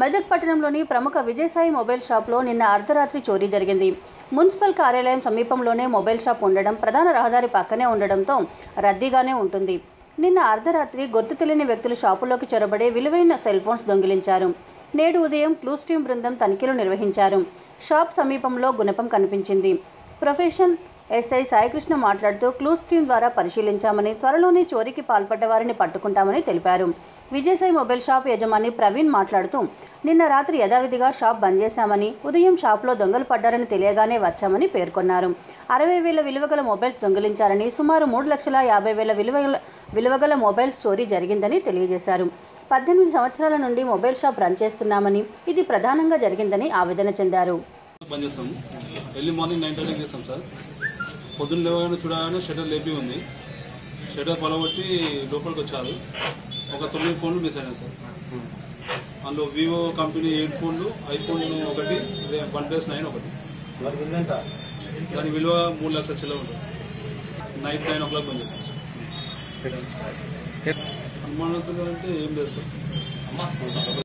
మెదక్ పట్టణంలోని ప్రముఖ విజయసాయి మొబైల్ షాప్లో నిన్న అర్ధరాత్రి చోరీ జరిగింది మున్సిపల్ కార్యాలయం సమీపంలోనే మొబైల్ షాప్ ఉండడం ప్రధాన రహదారి పక్కనే ఉండడంతో రద్దీగానే ఉంటుంది నిన్న అర్ధరాత్రి గుర్తు తెలియని వ్యక్తులు షాపులోకి చొరబడి విలువైన సెల్ ఫోన్స్ దొంగిలించారు నేడు ఉదయం క్లూస్ టీం బృందం తనిఖీలు నిర్వహించారు షాప్ సమీపంలో గుణపం కనిపించింది ప్రొఫెషన్ ఎస్ఐ సాయికృష్ణ మాట్లాడుతూ క్లూస్ టీం ద్వారా పరిశీలించామని త్వరలోనే చోరీకి పాల్పడ్డ వారిని పట్టుకుంటామని తెలిపారు విజయసాయి మొబైల్ షాప్ యజమాని ప్రవీణ్ మాట్లాడుతూ నిన్న రాత్రి యథావిధిగా షాప్ బంద్ చేశామని ఉదయం షాప్లో దొంగలు పడ్డారని తెలియగానే వచ్చామని పేర్కొన్నారు అరవై వేల విలువగల మొబైల్స్ దొంగిలించారని సుమారు మూడు లక్షల యాభై వేల విలువగల విలువగల మొబైల్స్ చోరీ జరిగిందని తెలియజేశారు పద్దెనిమిది సంవత్సరాల నుండి మొబైల్ షాప్ రన్ చేస్తున్నామని ఇది ప్రధానంగా జరిగిందని ఆవేదన చెందారు బంద్ చేస్తాం ఎర్లీ మార్నింగ్ నైన్ థర్టీకి చేస్తాం సార్ పొద్దున్న లేవగానే చూడగానే షటర్ లేపి ఉంది షటర్ పొలగొట్టి లోపలికి వచ్చారు ఒక తొమ్మిది ఫోన్లు మిస్ అయినాయి సార్ అందులో వివో కంపెనీ ఎయిట్ ఫోన్లు ఐఫోన్ ఒకటి అదే వన్ ప్లస్ నైన్ ఒకటి దాని విలువ మూడు లక్షల చిల్లర ఉంటుంది నైట్ నైన్ ఓ క్లాక్ బంద్ చేస్తాం సార్ అనుమానాలు అంటే ఏం లేదు సార్